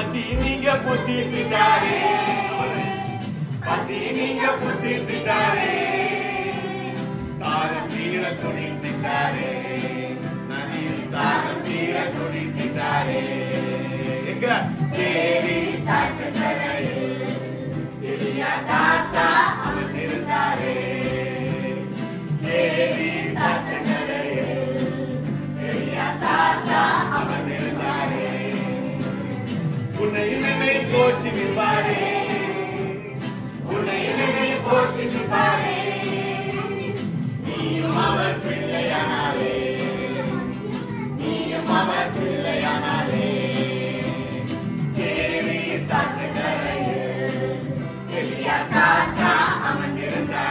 பசி நீங்க புசித்திட்டாரே பசி நீங்க புசித்திட்டாரே தாரம் தீர துணித்திட்டாரே நதியில் தாரம் தீர துணித்திட்டாரே எங்க தேவி தாட்சக்கரையில் எளியா தாத்தா அமர்ந்திருந்தாரே தேவி தாட்சக்கரையில் எளியா தாத்தா அமர்ந்திருந்தாரே உன்னை இனிமே போஷிப்பாரே உன்னை இனிமே போஷிப்பாரே நீயும் அவர் பிள்ளையானாலே நீயும் அவர் பிள்ளையானாலே தேவி தாட்சக்கரையில் எளியா தாத்தா அமர்ந்திருந்தாரே